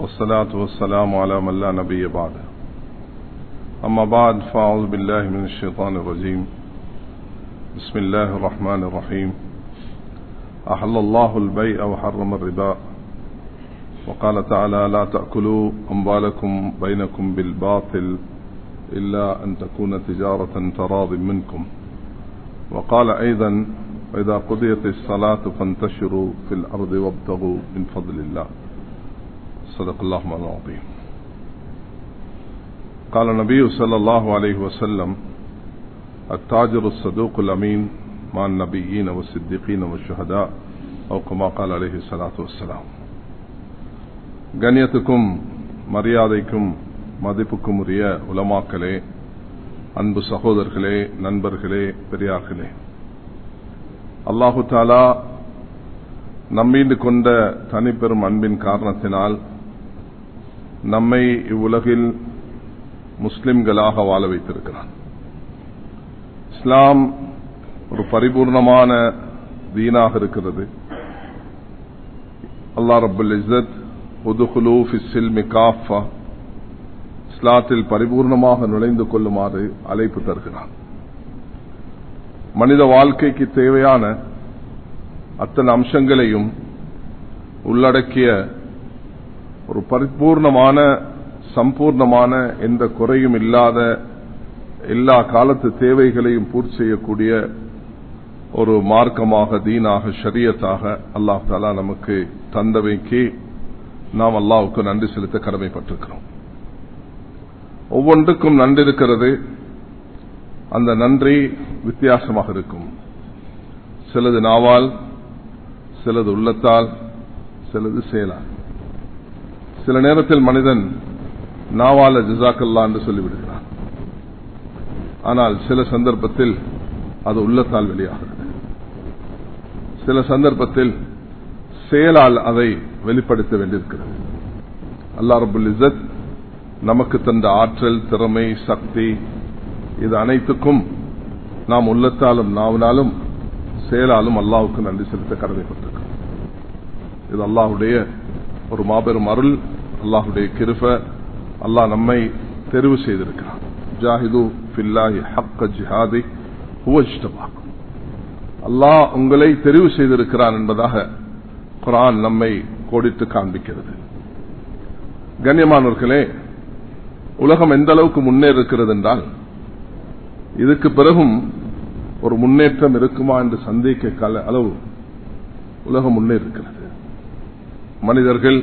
والصلاة والسلام على من لا نبي بعده أما بعد فأعوذ بالله من الشيطان الرجيم بسم الله الرحمن الرحيم أحل الله البيع وحرم الربا وقال تعالى لا تأكلوا أموالكم بينكم بالباطل إلا أن تكون تجارة تراض منكم وقال أيضا وإذا قضيت الصلاة فانتشروا في الأرض وابتغوا من فضل الله صدق الله العظيم قال النبي صلى الله عليه وسلم التاجر الصدوق الأمين مع النبيين والصديقين والشهداء أو كما قال عليه الصلاة والسلام கண்ணியத்துக்கும் மரியாதைக்கும் மதிப்புக்கும் உரிய உலமாக்களே அன்பு சகோதரர்களே நண்பர்களே பெரியார்களே அல்லாஹு தாலா நம்மீண்டு கொண்ட தனிப்பெரும் அன்பின் காரணத்தினால் நம்மை இவ்வுலகில் முஸ்லிம்களாக வாழ வைத்திருக்கிறான் இஸ்லாம் ஒரு பரிபூர்ணமான தீனாக இருக்கிறது அல்லா ரபுல் இசத் உதுகுலு ஃபிஸ்ஸில்மி காஃபா இஸ்லாத்தில் பரிபூர்ணமாக நுழைந்து கொள்ளுமாறு அழைப்பு தருகிறான் மனித வாழ்க்கைக்கு தேவையான அத்தனை அம்சங்களையும் உள்ளடக்கிய ஒரு பரிபூர்ணமான சம்பூர்ணமான எந்த குறையும் இல்லாத எல்லா காலத்து தேவைகளையும் பூர்த்தி செய்யக்கூடிய ஒரு மார்க்கமாக தீனாக ஷரியத்தாக அல்லாஹ் தாலா நமக்கு தந்தவைக்கு நாம் அல்லாவுக்கு நன்றி செலுத்த கடமைப்பட்டிருக்கிறோம் ஒவ்வொன்றுக்கும் நன்றி இருக்கிறது அந்த நன்றி வித்தியாசமாக இருக்கும் சிலது நாவால் சிலது உள்ளத்தால் சிலது செயலால் சில நேரத்தில் மனிதன் நாவால ஜிசாக்கல்லா என்று சொல்லிவிடுகிறான் ஆனால் சில சந்தர்ப்பத்தில் அது உள்ளத்தால் வெளியாகிறது சில சந்தர்ப்பத்தில் செயலால் அதை வெளிப்படுத்த வேண்டியிருக்கிறது அல்லா ரபுல் இசத் நமக்கு தந்த ஆற்றல் திறமை சக்தி இது அனைத்துக்கும் நாம் உள்ளத்தாலும் நாவினாலும் செயலாலும் அல்லாவுக்கு நன்றி செலுத்த கடமைப்பட்டிருக்கிறோம் இது அல்லாஹுடைய ஒரு மாபெரும் அருள் அல்லாஹுடைய கிருப அல்லாஹ் நம்மை தெரிவு செய்திருக்கிறான் ஜாஹிது ஃபில்லாஹி ஹக்க ஜிஹாதி ஹுவஜ்டபாக்கும் அல்லாஹ் உங்களை தெரிவு செய்திருக்கிறான் என்பதாக குரான் நம்மை கோடிட்டு காண்பிக்கிறது கண்ணியமானவர்களே உலகம் எந்த அளவுக்கு முன்னேறிருக்கிறது என்றால் இதுக்கு பிறகும் ஒரு முன்னேற்றம் இருக்குமா என்று சந்தேக கால அளவு உலகம் முன்னேறிருக்கிறது மனிதர்கள்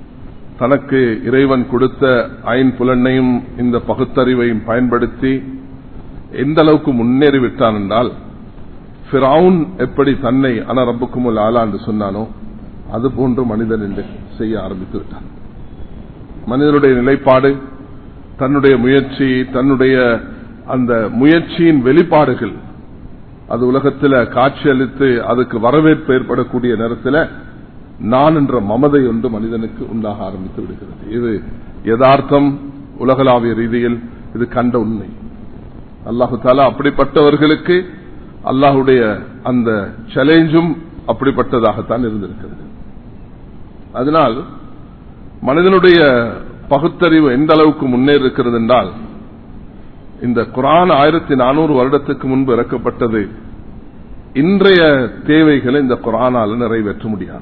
தனக்கு இறைவன் கொடுத்த ஐம்புலனையும் இந்த பகுத்தறிவையும் பயன்படுத்தி எந்த அளவுக்கு முன்னேறிவிட்டான் என்றால் ஃபிரவுன் எப்படி தன்னை அனரப்புக்கும் ஆளா என்று சொன்னானோ அது போன்று மனிதன் என்று செய்ய ஆரம்பித்து விட்டான் மனிதனுடைய நிலைப்பாடு தன்னுடைய முயற்சி தன்னுடைய அந்த முயற்சியின் வெளிப்பாடுகள் அது உலகத்தில் காட்சியளித்து அதுக்கு வரவேற்பு ஏற்படக்கூடிய நேரத்தில் நான் என்ற மமதை ஒன்று மனிதனுக்கு உண்டாக ஆரம்பித்து விடுகிறது இது யதார்த்தம் உலகளாவிய ரீதியில் இது கண்ட உண்மை அல்லாஹு தாலா அப்படிப்பட்டவர்களுக்கு அல்லாஹுடைய அந்த சேலஞ்சும் அப்படிப்பட்டதாகத்தான் இருந்திருக்கிறது அதனால் மனிதனுடைய பகுத்தறிவு எந்த அளவுக்கு முன்னேறிருக்கிறது என்றால் இந்த குரான் ஆயிரத்தி நானூறு வருடத்துக்கு முன்பு இறக்கப்பட்டது இன்றைய தேவைகளை இந்த குரானால் நிறைவேற்ற முடியாது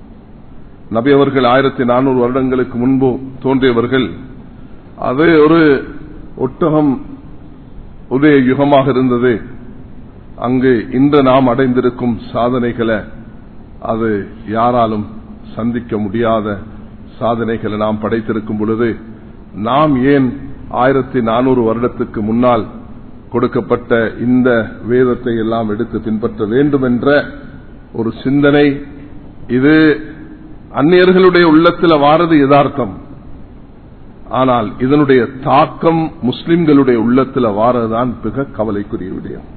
நபி அவர்கள் ஆயிரத்தி நானூறு வருடங்களுக்கு முன்பு தோன்றியவர்கள் அது ஒரு ஒட்டகம் உதய யுகமாக இருந்தது அங்கு இன்று நாம் அடைந்திருக்கும் சாதனைகளை அது யாராலும் சந்திக்க முடியாத சாதனைகளை நாம் படைத்திருக்கும் பொழுது நாம் ஏன் ஆயிரத்தி நானூறு வருடத்துக்கு முன்னால் கொடுக்கப்பட்ட இந்த வேதத்தை எல்லாம் எடுத்து பின்பற்ற வேண்டும் என்ற ஒரு சிந்தனை இது அந்நியர்களுடைய உள்ளத்தில் வாரது யதார்த்தம் ஆனால் இதனுடைய தாக்கம் முஸ்லிம்களுடைய உள்ளத்தில் வாரதுதான் மிக கவலைக்குரிய விடயம்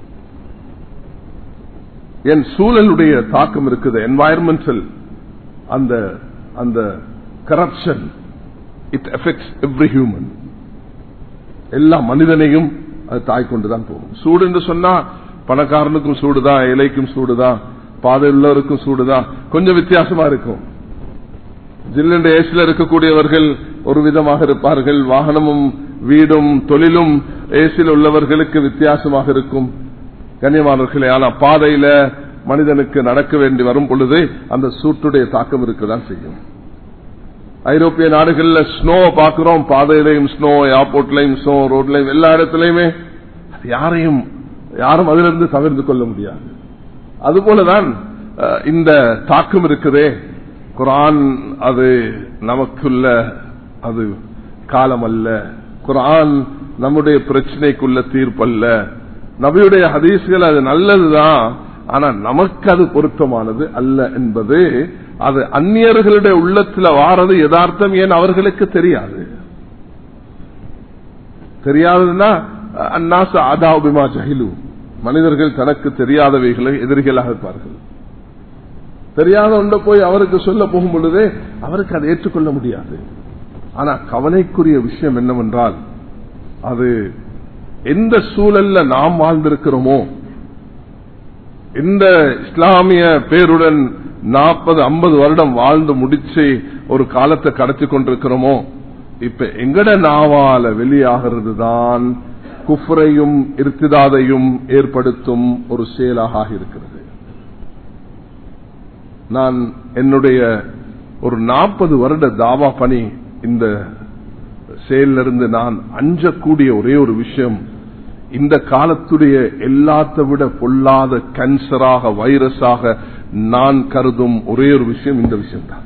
என் சூழலுடைய தாக்கம் இருக்குது என்வாயர்மெண்டல் அந்த அந்த corruption it effects every human எல்லா மனிதனையும் அது தாய் கொண்டுதான் போகும் சூடு என்று சொன்னா பணக்காரனுக்கும் சூடுதான் இலைக்கும் சூடுதான் பாதை உள்ளவருக்கும் சூடுதான் கொஞ்சம் வித்தியாசமா இருக்கும் ஜில்லென்ற ஏசில இருக்கக்கூடியவர்கள் ஒரு விதமாக இருப்பார்கள் வாகனமும் வீடும் தொழிலும் ஏசில் உள்ளவர்களுக்கு வித்தியாசமாக இருக்கும் கண்ணியமானவர்களே ஆனா பாதையில மனிதனுக்கு நடக்க வேண்டி வரும் பொழுது அந்த சூட்டுடைய தாக்கம் இருக்கதான் செய்யும் ஐரோப்பிய நாடுகள்ல ஸ்னோ பாக்குறோம் பாதையிலையும் ஸ்னோ ஏர்போர்ட்லயும் ஸ்னோ ரோட்லயும் எல்லா இடத்துலயுமே அது யாரையும் யாரும் அதிலிருந்து தவிர்த்து கொள்ள முடியாது அதுபோலதான் அஹ், இந்த தாக்கம் இருக்குதே குரான் அது நமக்குள்ள அது காலம் அல்ல குரான் நம்முடைய பிரச்சனைக்குள்ள தீர்ப்பல்ல நபியுடைய ஹதீஸ்கள் அது நல்லதுதான் ஆனா நமக்கு அது பொருத்தமானது அல்ல என்பது அது அந்நியர்களுடைய உள்ளத்துல வாரது யதார்த்தம் ஏன் அவர்களுக்கு தெரியாது தெரியாததுன்னா அந்நாச ஆதாபிமா ஜஹிலு மனிதர்கள் தனக்கு தெரியாதவைகளை எதிரிகளாக இருப்பார்கள் தெரியாத ஒன்றை போய் அவருக்கு சொல்ல போகும் பொழுதே அவருக்கு அதை ஏற்றுக்கொள்ள முடியாது ஆனா கவலைக்குரிய விஷயம் என்னவென்றால் அது எந்த சூழல்ல நாம் வாழ்ந்திருக்கிறோமோ இந்த இஸ்லாமிய பேருடன் நாற்பது ஐம்பது வருடம் வாழ்ந்து முடிச்சு ஒரு காலத்தை கடத்தி கொண்டிருக்கிறோமோ இப்ப எங்கட நாவால வெளியாகிறது தான் குஃப்ரையும் இருத்திதாதையும் ஏற்படுத்தும் ஒரு செயலாக இருக்கிறது நான் என்னுடைய ஒரு நாற்பது வருட தாவா பணி இந்த செயலிருந்து நான் அஞ்சக்கூடிய ஒரே ஒரு விஷயம் இந்த காலத்துடைய எல்லாத்த விட பொல்லாத கேன்சராக வைரஸாக நான் கருதும் ஒரே ஒரு விஷயம் இந்த விஷயம்தான்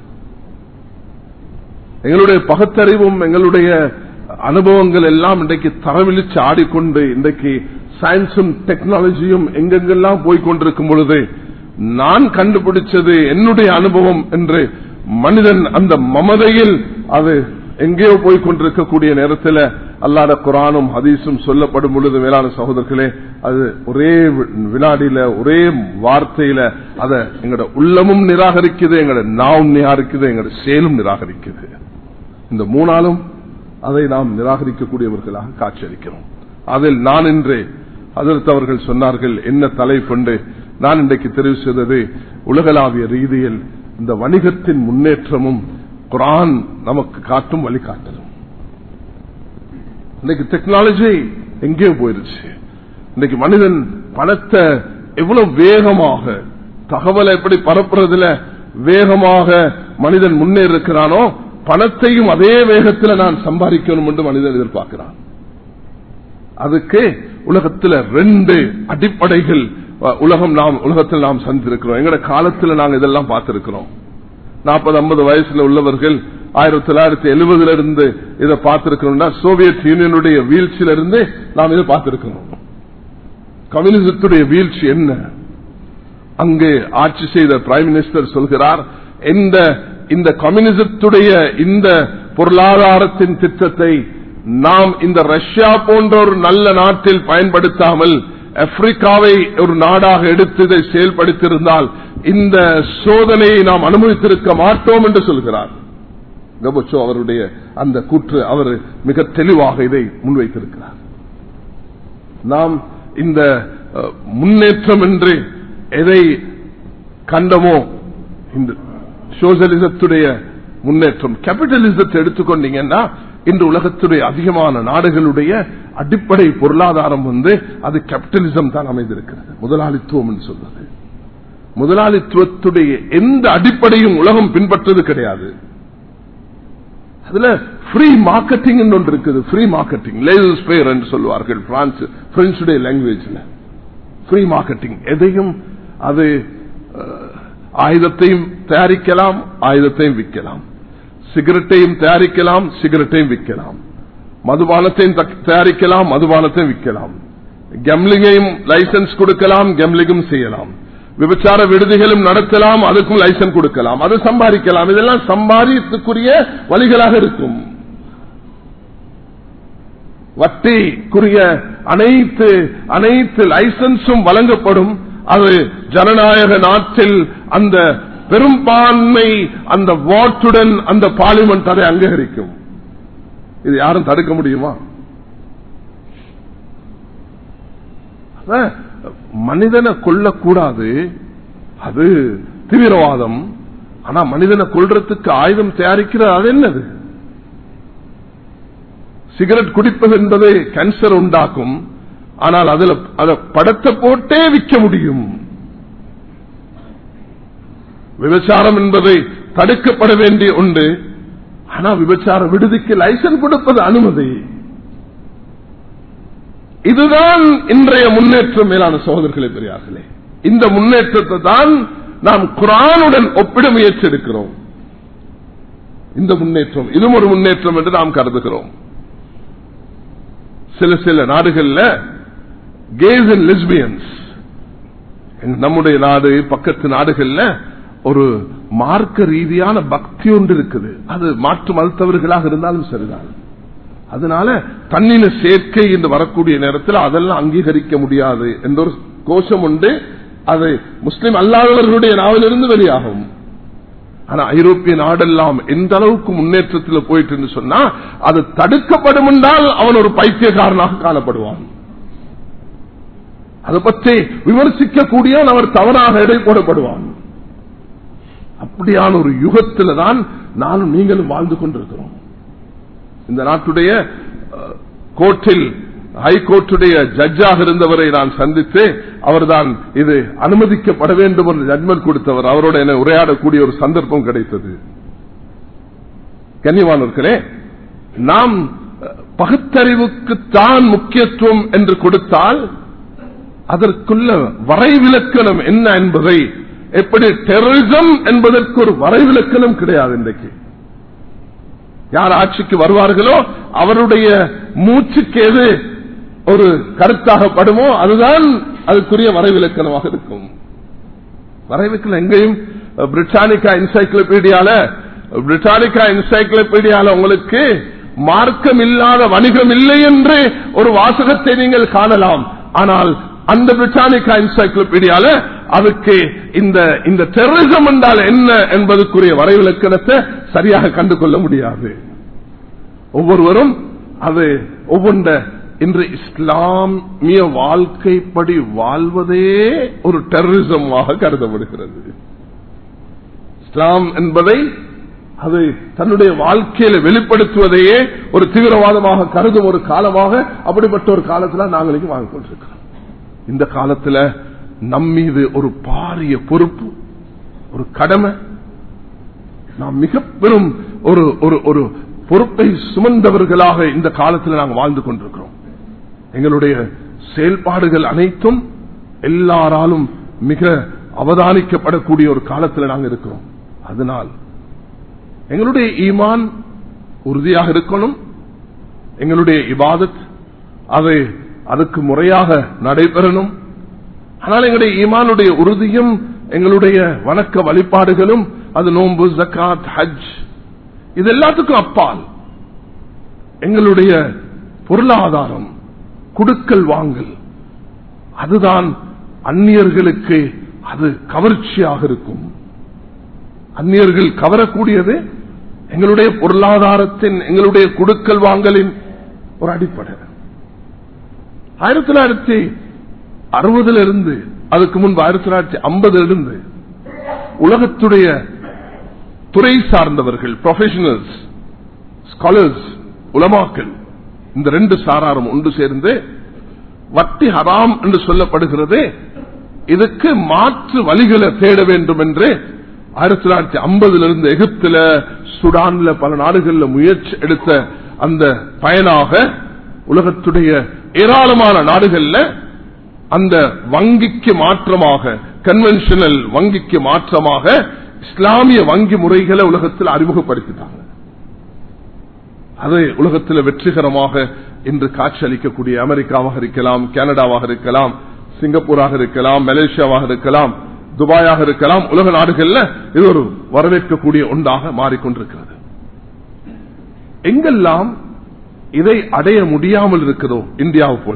எங்களுடைய பகுத்தறிவும் எங்களுடைய அனுபவங்கள் எல்லாம் இன்றைக்கு தரவிழிச்சு ஆடிக்கொண்டு இன்றைக்கு சயின்ஸும் டெக்னாலஜியும் எங்கெங்கெல்லாம் போய்கொண்டிருக்கும் பொழுது நான் கண்டுபிடிச்சது என்னுடைய அனுபவம் என்று மனிதன் அந்த மமதையில் அது எங்கேயோ போய்கொண்டிருக்கக்கூடிய நேரத்தில் அல்லாத குரானும் ஹதீஸும் சொல்லப்படும் பொழுது மேலான சகோதரர்களே அது ஒரே வினாடியில ஒரே வார்த்தையில அத எங்களோட உள்ளமும் நிராகரிக்குது எங்களோட நாவும் நிராகரிக்குது எங்களோட செயலும் நிராகரிக்குது இந்த மூணாலும் அதை நாம் நிராகரிக்கக்கூடியவர்களாக காட்சியளிக்கிறோம் அதில் நான் இன்றே அதற்கு அவர்கள் சொன்னார்கள் என்ன தலைப்பண்டு நான் இன்றைக்கு தெரிவு செய்தது உலகளாவிய ரீதியில் இந்த வணிகத்தின் முன்னேற்றமும் குரான் நமக்கு காட்டும் வழிகாட்டலும் இன்னைக்கு டெக்னாலஜி எங்கேயோ போயிருச்சு இன்னைக்கு மனிதன் பணத்தை எவ்வளவு வேகமாக தகவலை எப்படி பரப்புறதுல வேகமாக மனிதன் முன்னேறிருக்கிறானோ பணத்தையும் அதே வேகத்தில் நான் சம்பாதிக்கணும் என்று மனிதன் எதிர்பார்க்கிறான் அதுக்கு உலகத்தில் ரெண்டு அடிப்படைகள் உலகம் நாம் உலகத்தில் நாம் சந்திருக்கிறோம் எங்கட காலத்தில் நாங்கள் இதெல்லாம் பார்த்திருக்கிறோம் நாற்பது ஐம்பது வயசுல உள்ளவர்கள் ஆயிரத்தி தொள்ளாயிரத்தி எழுபதுல இருந்து இதை பார்த்திருக்கணும்னா சோவியத் யூனியனுடைய வீழ்ச்சியில இருந்து நாம் இதை பார்த்திருக்கணும் கம்யூனிசத்துடைய வீழ்ச்சி என்ன அங்கு ஆட்சி செய்த பிரைம் மினிஸ்டர் சொல்கிறார் இந்த இந்த கம்யூனிசத்துடைய இந்த பொருளாதாரத்தின் திட்டத்தை நாம் இந்த ரஷ்யா போன்ற ஒரு நல்ல நாட்டில் பயன்படுத்தாமல் ஆப்பிரிக்காவை ஒரு நாடாக எடுத்து இதை செயல்படுத்தியிருந்தால் இந்த சோதனையை நாம் அனுமதித்திருக்க மாட்டோம் என்று சொல்கிறார் கபச்சோ அவருடைய அந்த கூற்று அவர் மிக தெளிவாக இதை முன்வைத்திருக்கிறார் நாம் இந்த முன்னேற்றம் என்று எதை கண்டமோ இந்த சோசியலிசத்துடைய முன்னேற்றம் கேபிட்டலிசத்தை எடுத்துக்கொண்டீங்கன்னா இன்று உலகத்துடைய அதிகமான நாடுகளுடைய அடிப்படை பொருளாதாரம் வந்து அது கேபிட்டலிசம் தான் அமைந்திருக்கிறது முதலாளித்துவம் என்று சொல்றது முதலாளித்துவத்துடைய எந்த அடிப்படையும் உலகம் பின்பற்றது கிடையாது அதுல ஃப்ரீ மார்க்கெட்டிங் ஒன்று இருக்குது ஃப்ரீ மார்க்கெட்டிங் லேசஸ் பேர் என்று சொல்வார்கள் பிரான்ஸ் பிரெஞ்சுடைய லாங்குவேஜ்ல ஃப்ரீ மார்க்கெட்டிங் எதையும் அது ஆயுதத்தையும் தயாரிக்கலாம் ஆயுதத்தையும் விற்கலாம் சிகரெட்டையும் தயாரிக்கலாம் சிகரெட்டையும் விற்கலாம் மதுபானத்தையும் தயாரிக்கலாம் மதுபானத்தையும் விற்கலாம் கெம்லிங்கையும் லைசன்ஸ் கொடுக்கலாம் கெம்லிங்கும் செய்யலாம் விபச்சார விடுதிகளும் நடத்தலாம் அதுக்கும் லைசன்ஸ் கொடுக்கலாம் அது சம்பாதிக்கலாம் இதெல்லாம் சம்பாதித்துக்குரிய வழிகளாக இருக்கும் வட்டிக்குரிய அனைத்து அனைத்து லைசன்ஸும் வழங்கப்படும் அது ஜனநாயக நாட்டில் அந்த பெரும்பான்மை அந்த வாட்டுடன் அந்த பார்லிமெண்ட் அதை அங்கீகரிக்கும் இது யாரும் தடுக்க முடியுமா மனிதனை கொல்லக்கூடாது அது தீவிரவாதம் ஆனா மனிதனை கொள்றதுக்கு ஆயுதம் தயாரிக்கிற அது என்னது சிகரெட் குடிப்பது என்பது கேன்சர் உண்டாக்கும் ஆனால் அதுல அத படத்தை போட்டே விற்க முடியும் விபச்சாரம் என்பதை தடுக்கப்பட வேண்டிய உண்டு ஆனா விபச்சார விடுதிக்கு லைசன்ஸ் கொடுப்பது அனுமதி இதுதான் இன்றைய முன்னேற்றம் மேலான சகோதரர்களே பெரியார்களே இந்த முன்னேற்றத்தை தான் நாம் குரானுடன் ஒப்பிட முயற்சி எடுக்கிறோம் இந்த முன்னேற்றம் இதுவும் ஒரு முன்னேற்றம் என்று நாம் கருதுகிறோம் சில சில நாடுகள்ல கேஸ் அண்ட் லெஸ்பியன்ஸ் நம்முடைய நாடு பக்கத்து நாடுகள்ல ஒரு மார்க்க ரீதியான பக்தி ஒன்று இருக்குது அது மாற்று மறுத்தவர்களாக இருந்தாலும் சரிதான் அதனால தண்ணின சேர்க்கை என்று வரக்கூடிய நேரத்தில் அதெல்லாம் அங்கீகரிக்க முடியாது என்ற ஒரு கோஷம் உண்டு அது முஸ்லிம் அல்லாதவர்களுடைய நாவிலிருந்து வெளியாகும் ஆனா ஐரோப்பிய நாடெல்லாம் எந்த அளவுக்கு முன்னேற்றத்தில் போயிட்டு சொன்னா அது தடுக்கப்படும் என்றால் அவன் ஒரு பைத்தியக்காரனாக காணப்படுவான் அதை பற்றி விமர்சிக்கக்கூடியவன் அவர் தவறாக எடை போடப்படுவான் அப்படியான ஒரு யுகத்தில் தான் நானும் நீங்களும் வாழ்ந்து கொண்டிருக்கிறோம் இந்த நாட்டுடைய கோர்ட்டில் ஹைகோர்ட்டுடைய ஜட்ஜாக இருந்தவரை நான் சந்தித்து அவர்தான் இது அனுமதிக்கப்பட வேண்டும் என்று ஜட்மெண்ட் கொடுத்தவர் அவரோட என உரையாடக்கூடிய ஒரு சந்தர்ப்பம் கிடைத்தது கன்னிவானர்களே நாம் பகுத்தறிவுக்குத்தான் முக்கியத்துவம் என்று கொடுத்தால் அதற்குள்ள வரைவிலக்கணம் என்ன என்பதை எப்படி டெரரிசம் என்பதற்கு ஒரு வரைவிலக்கணம் கிடையாது இன்றைக்கு யார் ஆட்சிக்கு வருவார்களோ அவருடைய மூச்சுக்கு எது ஒரு கருத்தாகப்படுமோ அதுதான் அதுக்குரிய வரைவிலக்கணமாக இருக்கும் வரைவிலக்கணம் எங்கேயும் பிரிட்டானிக்கா என்சைக்ளோபீடியால பிரிட்டானிக்கா என்சைக்ளோபீடியால உங்களுக்கு மார்க்கம் இல்லாத வணிகம் இல்லை என்று ஒரு வாசகத்தை நீங்கள் காணலாம் ஆனால் அந்த பிரிட்டானிக்கா என்சைக்ளோபீடியால அதுக்கு இந்த இந்த டெரரிசம் என்றால் என்ன என்பதற்குரிய வரைவிலக்கணத்தை சரியாக கண்டு கொள்ள முடியாது ஒவ்வொருவரும் அது ஒவ்வொன்ற இன்று இஸ்லாமிய வாழ்க்கைப்படி வாழ்வதே ஒரு டெரரிசமாக கருதப்படுகிறது இஸ்லாம் என்பதை அது தன்னுடைய வாழ்க்கையில வெளிப்படுத்துவதையே ஒரு தீவிரவாதமாக கருதும் ஒரு காலமாக அப்படிப்பட்ட ஒரு காலத்துல நாங்களுக்கு வாழ்ந்து கொண்டிருக்கிறோம் இந்த காலத்துல நம் மீது ஒரு பாரிய பொறுப்பு ஒரு கடமை நாம் மிக பெரும் ஒரு ஒரு ஒரு பொறுப்பை சுமந்தவர்களாக இந்த காலத்தில் நாங்கள் வாழ்ந்து கொண்டிருக்கிறோம் எங்களுடைய செயல்பாடுகள் அனைத்தும் எல்லாராலும் மிக அவதானிக்கப்படக்கூடிய ஒரு காலத்தில் நாங்கள் இருக்கிறோம் அதனால் எங்களுடைய ஈமான் உறுதியாக இருக்கணும் எங்களுடைய இபாதத் அதை அதுக்கு முறையாக நடைபெறணும் ஆனால் எங்களுடைய ஈமானுடைய உறுதியும் எங்களுடைய வணக்க வழிபாடுகளும் அது நோன்பு ஜக்காத் ஹஜ் இது எல்லாத்துக்கும் அப்பால் எங்களுடைய பொருளாதாரம் குடுக்கல் வாங்கல் அதுதான் அந்நியர்களுக்கு அது கவர்ச்சியாக இருக்கும் அந்நியர்கள் கவரக்கூடியது எங்களுடைய பொருளாதாரத்தின் எங்களுடைய குடுக்கல் வாங்கலின் ஒரு அடிப்படை ஆயிரத்தி தொள்ளாயிரத்தி அறுபதுல இருந்து அதுக்கு முன்பு ஆயிரத்தி தொள்ளாயிரத்தி ஐம்பதுல இருந்து உலகத்துடைய துறை சார்ந்தவர்கள் ப்ரொஃபஷனல்ஸ் ஸ்காலர்ஸ் உலமாக்கள் இந்த ரெண்டு சாராரும் ஒன்று சேர்ந்து வட்டி ஹராம் என்று சொல்லப்படுகிறது இதுக்கு மாற்று வழிகளை தேட வேண்டும் என்று ஆயிரத்தி தொள்ளாயிரத்தி ஐம்பதுல இருந்து எகிப்துல சுடான்ல பல நாடுகளில் முயற்சி எடுத்த அந்த பயனாக உலகத்துடைய ஏராளமான நாடுகள்ல அந்த வங்கிக்கு மாற்றமாக கன்வென்ஷனல் வங்கிக்கு மாற்றமாக இஸ்லாமிய வங்கி முறைகளை உலகத்தில் அறிமுகப்படுத்திட்டாங்க அது உலகத்தில் வெற்றிகரமாக இன்று காட்சி அளிக்கக்கூடிய அமெரிக்காவாக இருக்கலாம் கனடாவாக இருக்கலாம் சிங்கப்பூராக இருக்கலாம் மலேசியாவாக இருக்கலாம் துபாயாக இருக்கலாம் உலக நாடுகள்ல இது ஒரு வரவேற்கக்கூடிய ஒன்றாக மாறிக்கொண்டிருக்கிறது எங்கெல்லாம் இதை அடைய முடியாமல் இருக்கிறதோ இந்தியாவை போல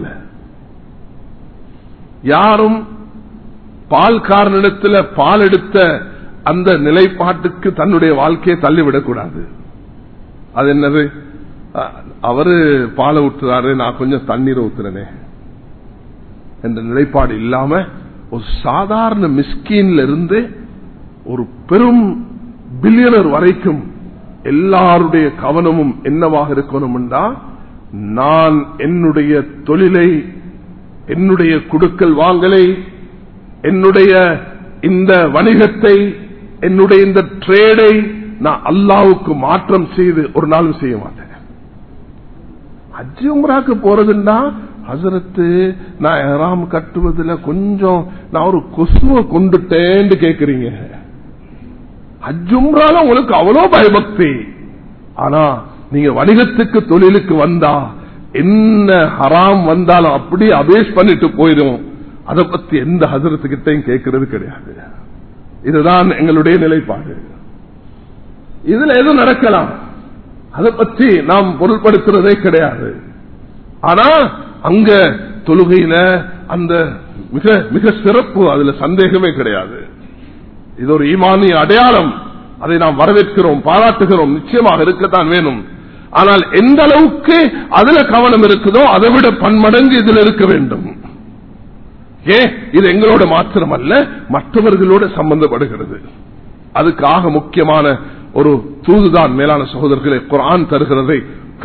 யாரும் பால் காரணத்தில் பால் எடுத்த அந்த நிலைப்பாட்டுக்கு தன்னுடைய வாழ்க்கையை தள்ளிவிடக்கூடாது அது என்னது அவரு பாலை ஊற்றுறாரு நான் கொஞ்சம் தண்ணீரை ஊத்துறனே என்ற நிலைப்பாடு இல்லாம ஒரு சாதாரண மிஸ்கீன்ல இருந்து ஒரு பெரும் பில்லியனர் வரைக்கும் எல்லாருடைய கவனமும் என்னவாக இருக்கணும்டா நான் என்னுடைய தொழிலை என்னுடைய குடுக்கல் வாங்கலை என்னுடைய இந்த வணிகத்தை என்னுடைய இந்த ட்ரேடை நான் அல்லாவுக்கு மாற்றம் செய்து ஒரு நாளும் செய்ய மாட்டேன் ஹஜ்ஜி உம்ராக்கு போறதுன்னா ஹசரத்து நான் எறாம் கட்டுவதில் கொஞ்சம் நான் ஒரு கொசுவை கொண்டுட்டேன்னு கேக்குறீங்க ஹஜ்ஜும்ரால உங்களுக்கு அவ்வளவு பயபக்தி ஆனா நீங்க வணிகத்துக்கு தொழிலுக்கு வந்தா என்ன ஹராம் வந்தாலும் அப்படியே அபேஷ் பண்ணிட்டு போயிடும் அதை பத்தி எந்த ஹசரத்துக்கிட்டையும் கேட்கறது கிடையாது இதுதான் எங்களுடைய நிலைப்பாடு இதுல எதுவும் நடக்கலாம் அதை பற்றி நாம் பொருள்படுத்துறதே கிடையாது ஆனா அங்க தொழுகையில அந்த மிக மிக சிறப்பு அதுல சந்தேகமே கிடையாது இது ஒரு ஈமானிய அடையாளம் அதை நாம் வரவேற்கிறோம் பாராட்டுகிறோம் நிச்சயமாக இருக்கத்தான் வேணும் ஆனால் எந்த அளவுக்கு அதுல கவனம் இருக்குதோ அதை விட பன்மடங்கு இதில் இருக்க வேண்டும் ஏன் இது எங்களோட மாத்திரம் அல்ல மற்றவர்களோட சம்பந்தப்படுகிறது அதுக்காக முக்கியமான ஒரு தூதுதான் மேலான சகோதரர்களை குரான் தருகிறதை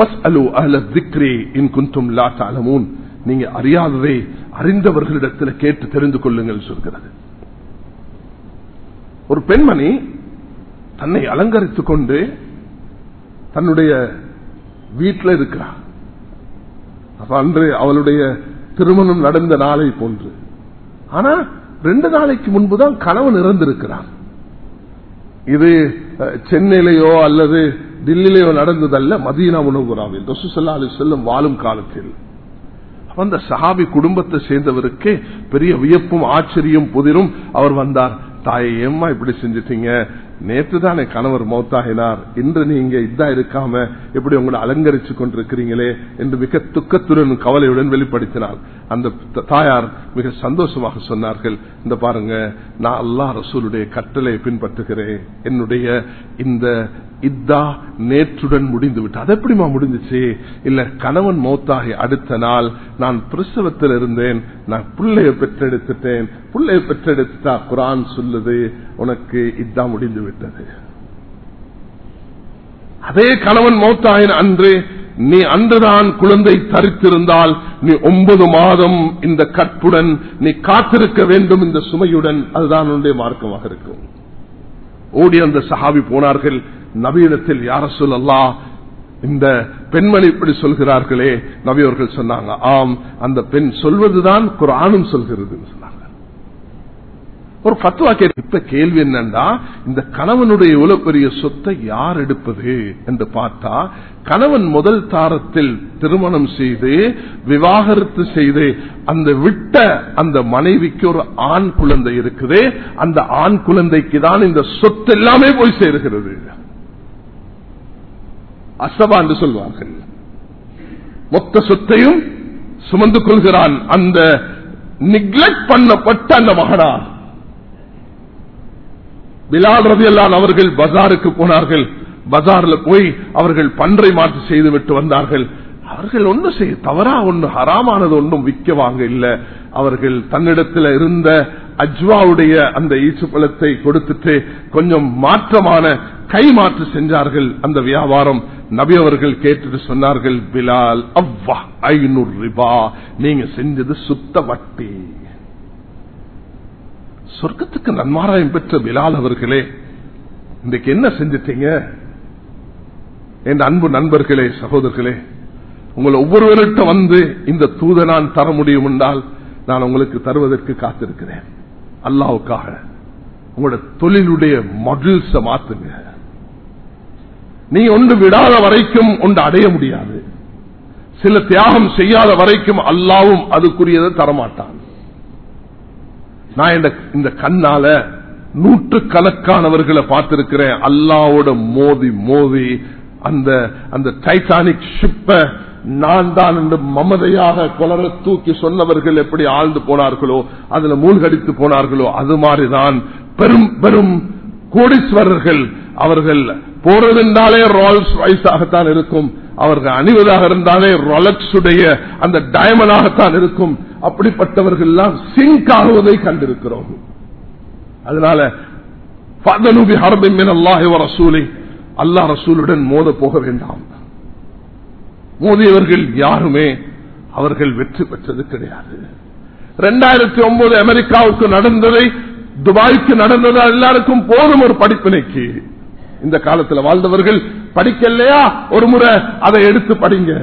நீங்க அறியாததை அறிந்தவர்களிடத்தில் கேட்டு தெரிந்து கொள்ளுங்கள் சொல்கிறது ஒரு பெண்மணி தன்னை அலங்கரித்துக் கொண்டு தன்னுடைய வீட்டில் இருக்கிறார் அப்ப அன்று அவளுடைய திருமணம் நடந்த நாளை போன்று ஆனா ரெண்டு நாளைக்கு முன்புதான் கணவன் இறந்திருக்கிறான் இது சென்னையிலேயோ அல்லது டில்லியிலேயோ நடந்ததல்ல மதீனா உணவுராவில் ரசூசல்லா அலி செல்லும் வாழும் காலத்தில் அந்த சஹாபி குடும்பத்தை சேர்ந்தவருக்கு பெரிய வியப்பும் ஆச்சரியம் புதிரும் அவர் வந்தார் தாயை ஏம்மா இப்படி செஞ்சிட்டீங்க நேற்று தானே கணவர் மௌத்தாகினார் இன்று நீங்க இதா இருக்காம எப்படி உங்களை அலங்கரிச்சு கொண்டிருக்கிறீங்களே என்று மிக துக்கத்துடன் கவலையுடன் வெளிப்படுத்தினார் அந்த தாயார் மிக சந்தோஷமாக சொன்னார்கள் இந்த பாருங்க நான் அல்லா ரசூலுடைய கட்டளை பின்பற்றுகிறேன் என்னுடைய இந்த இதா நேற்றுடன் முடிந்து விட்டு அது எப்படிமா முடிஞ்சிச்சு இல்ல கணவன் மௌத்தாகி அடுத்த நாள் நான் பிரசவத்தில் இருந்தேன் நான் பிள்ளைய பெற்றெடுத்துட்டேன் பிள்ளைய பெற்றெடுத்தா குரான் சொல்லுது உனக்கு இதா முடிந்து விட்டது அதே கணவன் மௌத்தாயின் அன்று நீ அன்றுதான் குழந்தை தரித்திருந்தால் நீ ஒன்பது மாதம் இந்த கற்புடன் நீ காத்திருக்க வேண்டும் இந்த சுமையுடன் அதுதான் உன்னுடைய மார்க்கமாக இருக்கும் ஓடி அந்த சஹாபி போனார்கள் நவீனத்தில் யார சொல்லல்லா இந்த பெண்மணி இப்படி சொல்கிறார்களே நபியவர்கள் சொன்னாங்க ஆம் அந்த பெண் சொல்வதுதான் குரானும் சொல்கிறது சொன்னாங்க ஒரு பத்துவா கேட்டு இப்ப கேள்வி என்னன்னா இந்த கணவனுடைய இவ்வளவு பெரிய சொத்தை யார் எடுப்பது என்று பார்த்தா கணவன் முதல் தாரத்தில் திருமணம் செய்து விவாகரத்து செய்து அந்த விட்ட அந்த மனைவிக்கு ஒரு ஆண் குழந்தை இருக்குது அந்த ஆண் குழந்தைக்கு தான் இந்த சொத்து எல்லாமே போய் சேருகிறது அசபா என்று சொல்வார்கள் மொத்த சொத்தையும் சுமந்து கொள்கிறான் அந்த நிக்லெக்ட் பண்ணப்பட்ட அந்த மகனார் பிலால் ரவி அல்லான் அவர்கள் பஜாருக்கு போனார்கள் பஜார்ல போய் அவர்கள் பன்றை மாற்று செய்து விட்டு வந்தார்கள் அவர்கள் ஒன்று செய்ய தவறா ஒன்று ஹராமானது ஒன்றும் விற்க வாங்க இல்ல அவர்கள் தன்னிடத்தில் இருந்த அஜ்வாவுடைய அந்த ஈச்சுப்பழத்தை கொடுத்துட்டு கொஞ்சம் மாற்றமான கை மாற்று செஞ்சார்கள் அந்த வியாபாரம் நபி அவர்கள் கேட்டுட்டு சொன்னார்கள் பிலால் அவ்வா ஐநூறு ரிபா நீங்க செஞ்சது சுத்த வட்டி சொர்க்கத்துக்கு நன்மாராயம் பெற்ற பிலால் அவர்களே இன்றைக்கு என்ன செஞ்சிட்டீங்க என் அன்பு நண்பர்களே சகோதரர்களே உங்களை ஒவ்வொருவர்கிட்ட வந்து இந்த தூத நான் தர முடியும் என்றால் நான் உங்களுக்கு தருவதற்கு காத்திருக்கிறேன் அல்லாவுக்காக உங்களோட தொழிலுடைய மகிழ்ச்ச மாத்துங்க நீ ஒன்று விடாத வரைக்கும் ஒன்று அடைய முடியாது சில தியாகம் செய்யாத வரைக்கும் அல்லாவும் அதுக்குரியதை தரமாட்டான் நான் இந்த கண்ணால நூற்று கணக்கானவர்களை பார்த்திருக்கிறேன் அல்லாவோட மோதி மோதி அந்த அந்த டைட்டானிக் ஷிப்ப நான் தான் என்று மமதையாக கொலர தூக்கி சொன்னவர்கள் எப்படி ஆழ்ந்து போனார்களோ அதுல மூழ்கடித்து போனார்களோ அது மாதிரிதான் பெரும் பெரும் கோடீஸ்வரர்கள் அவர்கள் போறதென்றாலே ராயல்ஸ் வைஸாகத்தான் இருக்கும் அவர்கள் அணிவதாக இருந்தாலே ரொலக்ஸுடைய அந்த டயமண்டாகத்தான் இருக்கும் அப்படிப்பட்டவர்கள் எல்லாம் சிங்க் ஆகுவதை கண்டிருக்கிறோம் அதனால ஃபஅதனு பிஹர்பின் மினல்லாஹி வ ரசூலி அல்லாஹ் ரசூலுடன் மோத போக வேண்டாம் மோதியவர்கள் யாருமே அவர்கள் வெற்றி பெற்றது கிடையாது இரண்டாயிரத்தி ஒன்பது அமெரிக்காவுக்கு நடந்ததை துபாய்க்கு நடந்தது எல்லாருக்கும் போதும் ஒரு படிப்பினைக்கு இந்த காலத்தில் வாழ்ந்தவர்கள் படிக்கலையா ஒரு முறை அதை எடுத்து படிங்க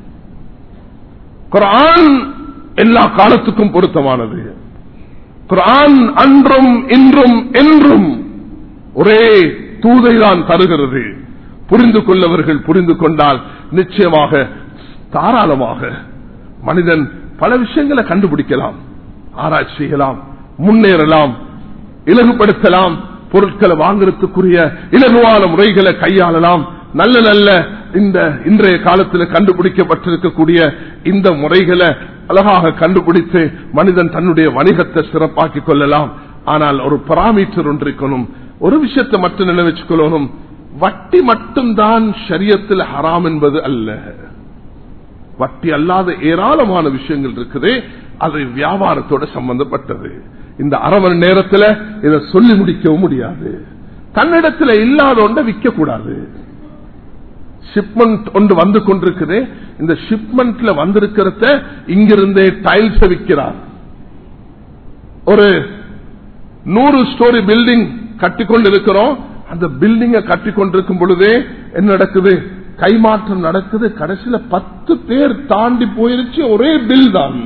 குரான் எல்லா காலத்துக்கும் பொருத்தமானது குரான் அன்றும் இன்றும் என்றும் ஒரே தூதை தான் தருகிறது புரிந்து கொள்ளவர்கள் புரிந்து கொண்டால் நிச்சயமாக தாராளமாக மனிதன் பல விஷயங்களை கண்டுபிடிக்கலாம் ஆராய்ச்சி செய்யலாம் முன்னேறலாம் இலகுபடுத்தலாம் பொருட்களை வாங்குறதுக்குரிய இலகுவான முறைகளை கையாளலாம் நல்ல நல்ல இந்த இன்றைய காலத்தில் கண்டுபிடிக்கப்பட்டிருக்கக்கூடிய இந்த முறைகளை அழகாக கண்டுபிடித்து மனிதன் தன்னுடைய வணிகத்தை சிறப்பாக்கிக் கொள்ளலாம் ஆனால் ஒரு பராமீட்டர் ஒன்று இருக்கணும் ஒரு விஷயத்தை மட்டும் நினைவச்சுக்கொள்ளணும் வட்டி மட்டும்தான் ஷரியத்தில் ஹராம் என்பது அல்ல வட்டி அல்லாத ஏராளமான விஷயங்கள் இருக்குது அது வியாபாரத்தோட சம்பந்தப்பட்டது இந்த அரை மணி நேரத்தில் இதை சொல்லி முடிக்கவும் முடியாது தன்னிடத்தில் இல்லாத ஒன்றை விற்க கூடாது ஷிப்மெண்ட் ஒன்று வந்து கொண்டிருக்குது இந்த ஷிப்மெண்ட்ல வந்திருக்கிறத இங்கிருந்தே டைல்ஸ் விற்கிறார் ஒரு நூறு ஸ்டோரி பில்டிங் கட்டிக்கொண்டிருக்கிறோம் அந்த பில்டிங்க கட்டி கொண்டிருக்கும் பொழுதே என்ன நடக்குது கைமாற்றம் நடக்குது கடைசியில பத்து பேர் தாண்டி போயிருச்சு ஒரே பில் தான்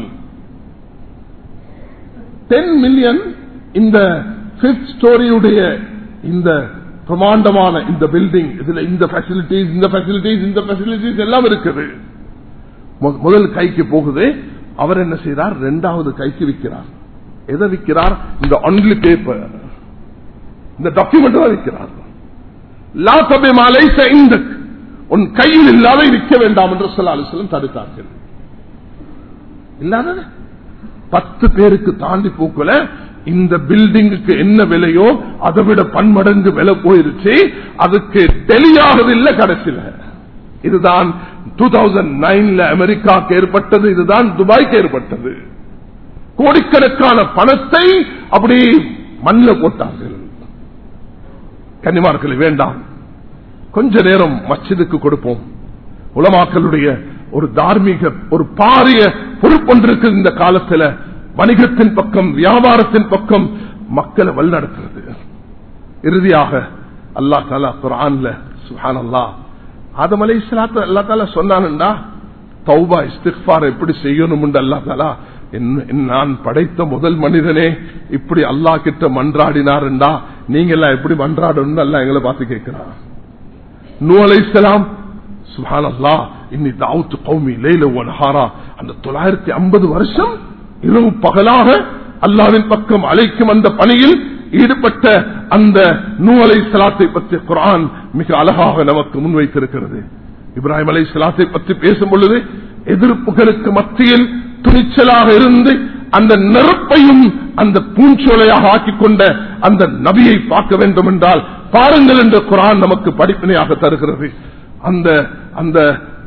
டென் மில்லியன் இந்த பிப்த் ஸ்டோரியுடைய இந்த பிரமாண்டமான இந்த பில்டிங் இதுல இந்த பெசிலிட்டிஸ் இந்த பெசிலிட்டிஸ் இந்த பெசிலிட்டிஸ் எல்லாம் இருக்குது முதல் கைக்கு போகுது அவர் என்ன செய்யறார் இரண்டாவது கைக்கு விற்கிறார் எதை விற்கிறார் இந்த ஒன்லி பேப்பர் இந்த டாக்குமெண்ட் தான் விற்கிறார் லா சபை மாலை இந்த உன் கையில் இல்லாத விற்க வேண்டாம் என்று சொல்ல அலுவலம் தடுத்தார்கள் இல்லாத பத்து பேருக்கு தாண்டி போக்கல இந்த பில்டிங்குக்கு என்ன விலையோ அதை விட பன்மடங்கு விலை போயிருச்சு அதுக்கு தெளியாகதில்லை கடைசியில் இதுதான் டூ தௌசண்ட் நைன்ல அமெரிக்காக்கு ஏற்பட்டது இதுதான் துபாய்க்கு ஏற்பட்டது கோடிக்கணக்கான பணத்தை அப்படி மண்ணில் போட்டார்கள் கன்னிமார்களை வேண்டாம் கொஞ்ச நேரம் மச்சிதுக்கு கொடுப்போம் உலமாக்களுடைய ஒரு தார்மீக ஒரு பாரிய பொறுப்பொன்றிருக்கு இந்த காலத்தில் வணிகத்தின் பக்கம் வியாபாரத்தின் பக்கம் மக்களை வழிநடத்துறது இறுதியாக அல்லா தாலா குரான்ல சுஹான் அல்லா ஆதம் அலை இஸ்லாத்த அல்லா தாலா சொன்னான்டா தௌபா இஸ்திஃபார் எப்படி செய்யணும் அல்லா தாலா நான் படைத்த முதல் மனிதனே இப்படி அல்லா கிட்ட மன்றாடினாருண்டா நீங்க எல்லாம் எப்படி மன்றாடணும் அல்ல எங்களை பார்த்து கேட்கிறான் நூ அலை இஸ்லாம் சுஹான் அல்லா இன்னி தாவுத்து கௌமி லேல ஒன்ஹாரா அந்த தொள்ளாயிரத்தி ஐம்பது வருஷம் இரவு பகலாக அல்லாவின் பக்கம் அழைக்கும் அந்த பணியில் ஈடுபட்ட அந்த நூ அலை சலாத்தை பற்றி குரான் மிக அழகாக நமக்கு முன்வைத்திருக்கிறது இப்ராஹிம் அலை சலாத்தை பற்றி பேசும் பொழுது எதிர்ப்புகளுக்கு மத்தியில் துணிச்சலாக இருந்து அந்த நெருப்பையும் அந்த பூஞ்சோலையாக ஆக்கிக் கொண்ட அந்த நபியை பார்க்க வேண்டும் என்றால் பாருங்கள் என்ற குரான் நமக்கு படிப்பினையாக தருகிறது அந்த அந்த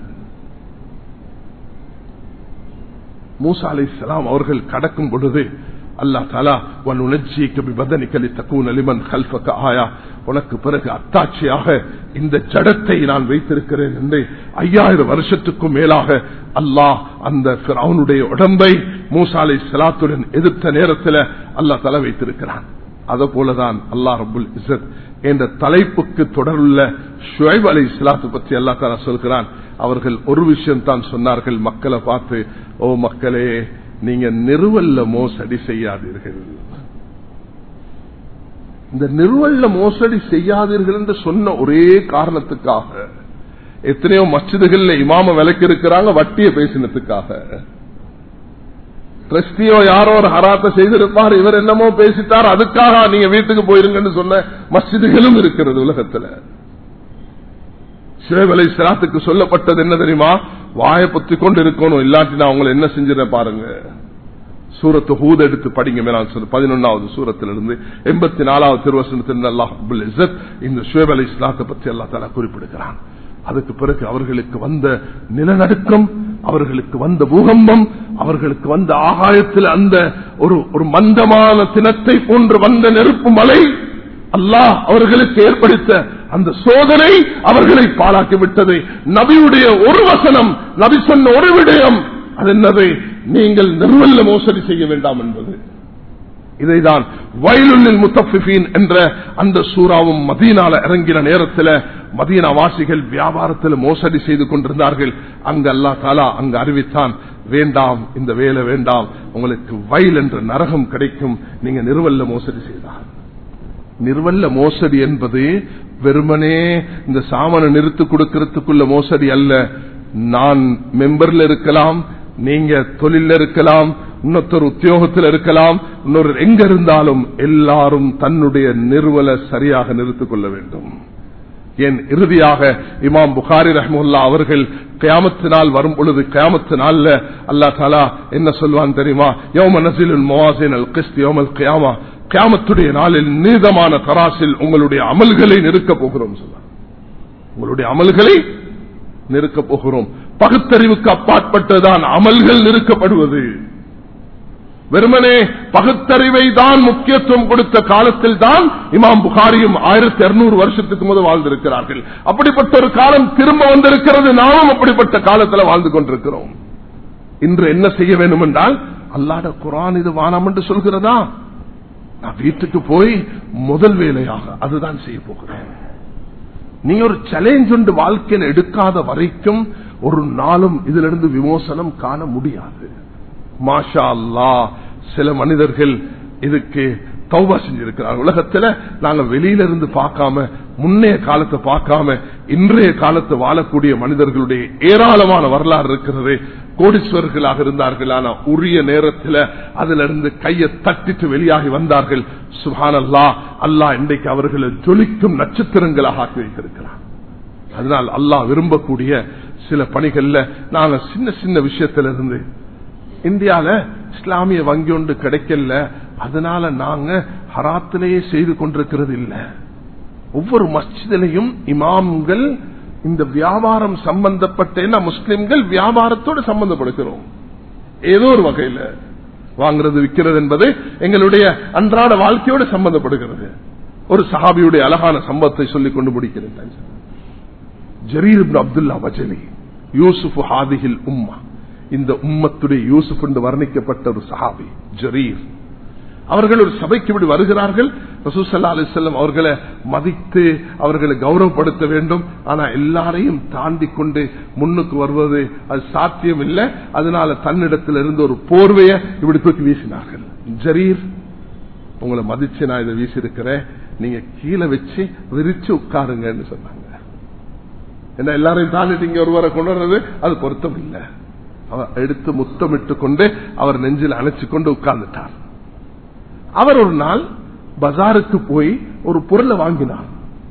மூசா அலை சலாம் அவர்கள் கடக்கும் பொழுது அல்லா தாலா ஆயா உனக்கு பிறகு அத்தாட்சியாக இந்த ஜடத்தை நான் வைத்திருக்கிறேன் என்று ஐயாயிரம் வருஷத்துக்கும் மேலாக அல்லாஹ் அந்த அவனுடைய உடம்பை மூசா அலை சலாத்துடன் எதிர்த்த நேரத்தில் அல்லாஹ் தலை வைத்திருக்கிறான் அதை போலதான் அல்லா ரபுல் இசத் என்ற தலைப்புக்கு தொடருள்ள ஷுவைப் அலி இஸ்லாத்து பற்றி அல்லா தாலா சொல்கிறான் அவர்கள் ஒரு விஷயம் தான் சொன்னார்கள் மக்களை பார்த்து ஓ மக்களே நீங்க நிறுவல்ல மோசடி செய்யாதீர்கள் இந்த நிறுவல்ல மோசடி செய்யாதீர்கள் என்று சொன்ன ஒரே காரணத்துக்காக எத்தனையோ மச்சிதுகள்ல இமாம விலக்கி இருக்கிறாங்க வட்டிய பேசினதுக்காக டிரஸ்டியோ யாரோ ஒரு ஹராத்த செய்திருப்பார் இவர் என்னமோ பேசிட்டார் அதுக்காக நீங்க வீட்டுக்கு போயிருங்கன்னு சொன்ன மஸ்ஜிதுகளும் இருக்கிறது உலகத்துல சிவலை சிராத்துக்கு சொல்லப்பட்டது என்ன தெரியுமா வாயை பத்தி கொண்டு இருக்கணும் இல்லாட்டி நான் உங்களை என்ன செஞ்சிடறேன் பாருங்க சூரத்து ஹூத எடுத்து படிங்க மேலான் பதினொன்னாவது சூரத்திலிருந்து எண்பத்தி நாலாவது திருவசனத்தில் அல்லாஹ் அபுல் இசத் இந்த ஷுவேப் அலி இஸ்லாத்தை பற்றி அல்லா தாலா குறிப்பிடுகிறான் அதுக்கு பிறகு அவர்களுக்கு வந்த நிலநடுக்கம் அவர்களுக்கு வந்த பூகம்பம் அவர்களுக்கு வந்த ஆகாயத்தில் அந்த ஒரு ஒரு மந்தமான தினத்தை போன்று வந்த நெருப்பு மலை அல்லாஹ் அவர்களுக்கு ஏற்படுத்த அந்த சோதனை அவர்களை பாழாக்கி விட்டது நபியுடைய ஒரு வசனம் நபி சொன்ன ஒரு விடயம் அது என்னது நீங்கள் நிர்வல்ல மோசடி செய்ய வேண்டாம் என்பது இதைதான் வயலுள்ளில் முத்தஃபிஃபீன் என்ற அந்த சூறாவும் மதீனால இறங்கின நேரத்தில் மதீனா வாசிகள் வியாபாரத்தில் மோசடி செய்து கொண்டிருந்தார்கள் அங்கு அல்லா தாலா அங்கு அறிவித்தான் வேண்டாம் இந்த வேலை வேண்டாம் உங்களுக்கு வயல் என்ற நரகம் கிடைக்கும் நீங்க நிர்வல்ல மோசடி செய்தார் நிர்வல்ல மோசடி என்பது வெறுமனே இந்த சாமனை நிறுத்து கொடுக்கறதுக்குள்ள மோசடி அல்ல நான் மெம்பர்ல இருக்கலாம் நீங்க தொழில இருக்கலாம் இன்னொருத்தர் உத்தியோகத்தில் இருக்கலாம் இன்னொரு எங்க இருந்தாலும் எல்லாரும் தன்னுடைய நிறுவல சரியாக நிறுத்திக் கொள்ள வேண்டும் என் இறுதியாக இமாம் புகாரி ரஹமுல்லா அவர்கள் கயாமத்தினால் வரும் பொழுது கயாமத்தினால அல்லா தாலா என்ன சொல்வான் தெரியுமா யோம நசில் மொவாசின் அல் கிஸ்த் யோமல் கயாமா கியாமத்துடைய நாளில் நீதமான தராசில் உங்களுடைய அமல்களை நிறுக்க போகிறோம் சொல்ல உங்களுடைய அமல்களை நிறுக்க போகிறோம் பகுத்தறிவுக்கு அப்பாற்பட்டதான் அமல்கள் நிறுக்கப்படுவது வெறுமனே பகுத்தறிவை தான் முக்கியத்துவம் கொடுத்த காலத்தில் தான் இமாம் புகாரியும் ஆயிரத்தி இருநூறு வருஷத்துக்கு முதல் வாழ்ந்திருக்கிறார்கள் அப்படிப்பட்ட ஒரு காலம் திரும்ப வந்திருக்கிறது நாமும் அப்படிப்பட்ட காலத்தில் வாழ்ந்து கொண்டிருக்கிறோம் இன்று என்ன செய்ய வேண்டும் என்றால் அல்லாட குரான் இது வானம் என்று சொல்கிறதா நான் வீட்டுக்கு போய் முதல் வேலையாக அதுதான் செய்ய போகிறேன் நீ ஒரு சேலஞ்ச் ஒன்று வாழ்க்கையில் எடுக்காத வரைக்கும் ஒரு நாளும் இதிலிருந்து விமோசனம் காண முடியாது மாஷா அல்லா சில மனிதர்கள் இதுக்கு தௌபா செஞ்சிருக்கிறார் உலகத்துல நாங்க வெளியில இருந்து பார்க்காம முன்னைய காலத்தை பார்க்காம இன்றைய காலத்தை வாழக்கூடிய மனிதர்களுடைய ஏராளமான வரலாறு இருக்கிறது கோடீஸ்வரர்களாக இருந்தார்கள் ஆனா உரிய நேரத்தில் அதுல இருந்து கையை தட்டிட்டு வெளியாகி வந்தார்கள் சுஹான் அல்லா அல்லா இன்றைக்கு அவர்களை ஜொலிக்கும் நட்சத்திரங்களாக ஆக்கி வைத்திருக்கிறார் அதனால் அல்லாஹ் விரும்பக்கூடிய சில பணிகள்ல நாங்க சின்ன சின்ன விஷயத்திலிருந்து இந்தியால இஸ்லாமிய வங்கி ஒன்று கிடைக்கல அதனால நாங்க ஹராத்திலேயே செய்து கொண்டிருக்கிறது இல்ல ஒவ்வொரு மஸ்ஜிதிலையும் இமாம்கள் இந்த வியாபாரம் சம்பந்தப்பட்ட முஸ்லிம்கள் வியாபாரத்தோடு சம்பந்தப்படுகிறோம் ஏதோ ஒரு வகையில வாங்குறது விற்கிறது என்பது எங்களுடைய அன்றாட வாழ்க்கையோடு சம்பந்தப்படுகிறது ஒரு சஹாபியுடைய அழகான சம்பவத்தை சொல்லிக் கொண்டு முடிக்கிறேன் ஜரீர் அப்துல்லா வஜலி யூசுப் ஹாதிஹில் உம்மா இந்த உம்மத்துடைய யூசுப் என்று வர்ணிக்கப்பட்ட ஒரு சஹாபி ஜரீர் அவர்கள் ஒரு சபைக்கு இப்படி வருகிறார்கள் ரசூசல்லா அலிசல்லம் அவர்களை மதித்து அவர்களை கௌரவப்படுத்த வேண்டும் ஆனா எல்லாரையும் தாண்டி கொண்டு முன்னுக்கு வருவது அது சாத்தியம் இல்லை அதனால தன்னிடத்தில் இருந்து ஒரு போர்வையை இப்படி தூக்கி வீசினார்கள் ஜரீர் உங்களை மதிச்சு நான் இதை வீசியிருக்கிறேன் நீங்க கீழே வச்சு விரிச்சு உட்காருங்கன்னு சொன்னாங்க என்ன எல்லாரையும் தாண்டிட்டு இங்க ஒருவரை கொண்டு வர்றது அது பொருத்தம் இல்லை அவர் எடுத்து முத்தமிட்டு கொண்டு அவர் நெஞ்சில் அணைச்சு கொண்டு உட்கார்ந்துட்டார் அவர் ஒரு நாள் பஜாருக்கு போய் ஒரு பொருளை வாங்கினார்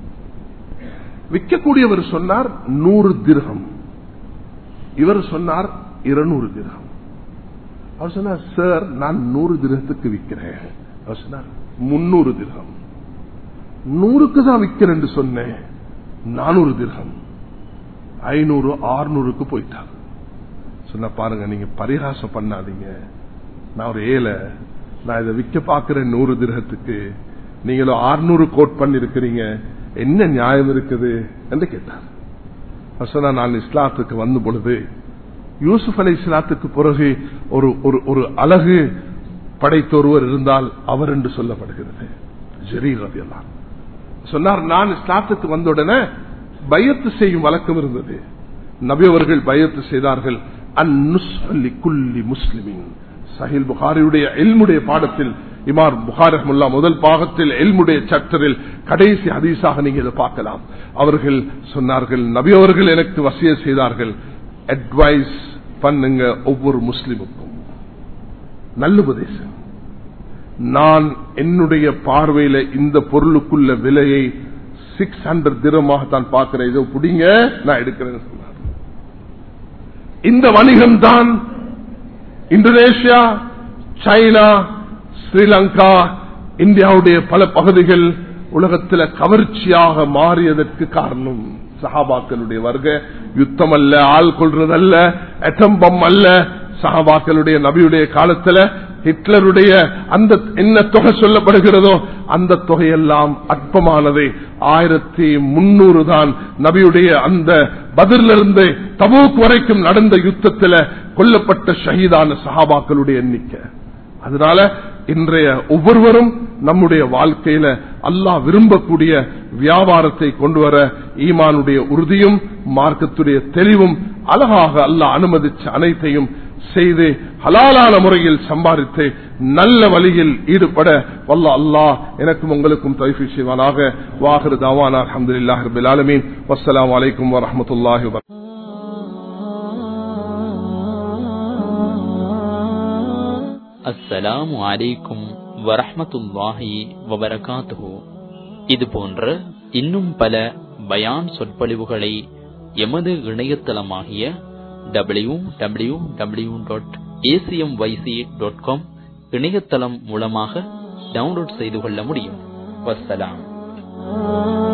விற்கக்கூடியவர் சொன்னார் நூறு திரகம் இவர் சொன்னார் இருநூறு திரகம் அவர் சொன்னார் சார் நான் நூறு திரகத்துக்கு விற்கிறேன் அவர் சொன்னார் முன்னூறு திரகம் நூறுக்கு தான் விற்கிறேன் சொன்னேன் நானூறு திரகம் ஐநூறு ஆறுநூறுக்கு போயிட்டார் சொன்ன பாருங்க நீங்க பரிகாசம் பண்ணாதீங்க நான் ஒரு ஏழை நான் இதை விற்க பாக்குறேன் நூறு திரகத்துக்கு நீங்களும் ஆறுநூறு கோட் பண்ணிருக்கிறீங்க என்ன நியாயம் இருக்குது என்று கேட்டார் சொன்னா நான் இஸ்லாத்துக்கு வந்த பொழுது யூசுப் அலை இஸ்லாத்துக்கு பிறகு ஒரு ஒரு அழகு படைத்த ஒருவர் இருந்தால் அவர் என்று சொல்லப்படுகிறது ஜெரீர் ரவியெல்லாம் சொன்னார் நான் இஸ்லாத்துக்கு வந்த உடனே பயத்து செய்யும் வழக்கம் இருந்தது நபி அவர்கள் பயத்து செய்தார்கள் அந்நுஸ்லி முஸ்லிமின் சஹில் புகாரியுடைய எல்முடைய பாடத்தில் இமார் புகார் ரஹமுல்லா முதல் பாகத்தில் எல்முடைய சட்டரில் கடைசி ஹதீஸாக நீங்க இதை பார்க்கலாம் அவர்கள் சொன்னார்கள் நபி அவர்கள் எனக்கு வசிய செய்தார்கள் அட்வைஸ் பண்ணுங்க ஒவ்வொரு முஸ்லிமுக்கும் நல்லுபதேசம் நான் என்னுடைய பார்வையில இந்த பொருளுக்குள்ள விலையை சிக்ஸ் ஹண்ட்ரட் திரமாக தான் பார்க்கிறேன் இதோ புடிங்க நான் எடுக்கிறேன் சொன்னார் இந்த வணிகம் தான் இந்தோனேஷியா சைனா ஸ்ரீலங்கா இந்தியாவுடைய பல பகுதிகள் உலகத்தில் கவர்ச்சியாக மாறியதற்கு காரணம் சஹாபாக்களுடைய வர்க்க யுத்தம் அல்ல ஆள் கொள்றதல்ல அட்டம்பம் அல்ல சஹாபாக்களுடைய நபியுடைய காலத்துல ஹிட்லருடைய அந்த என்ன தொகை சொல்லப்படுகிறதோ அந்த தொகையெல்லாம் அற்பமானது ஆயிரத்தி முன்னூறு தான் நபியுடைய அந்த பதிலிருந்து தபூக் வரைக்கும் நடந்த யுத்தத்தில் கொல்லப்பட்ட ஷஹீதான சஹாபாக்களுடைய எண்ணிக்கை அதனால இன்றைய ஒவ்வொருவரும் நம்முடைய வாழ்க்கையில அல்லாஹ் விரும்பக்கூடிய வியாபாரத்தை கொண்டு வர ஈமானுடைய உறுதியும் மார்க்கத்துடைய தெளிவும் அழகாக அல்லாஹ் அனுமதிச்ச அனைத்தையும் செய்து ஹலாலான முறையில் சம்பாதித்து நல்ல வழியில் ஈடுபட வல்ல அல்லாஹ் எனக்கும் உங்களுக்கும் தைஃபி செய்வானாக வாஹிரு தாவானா அஹமதுல்லாஹ் ரபில் ஆலமீன் வஸ்ஸலாமு அலைக்கும் வரஹமத்துல்லாஹி வபரகாத்துஹு அஸ்ஸலாமு அலைக்கும் வரஹ்மத்துல்லாஹி வபரகாத்துஹு இது போன்ற இன்னும் பல பயான் சொற்பொழிவுகளை எமது இணையதளமாகிய W W W dot ACM YC dot com இணையதளம் மூலமாக டவுன்லோட் செய்து கொள்ள முடியும் வஸ்ஸலாம்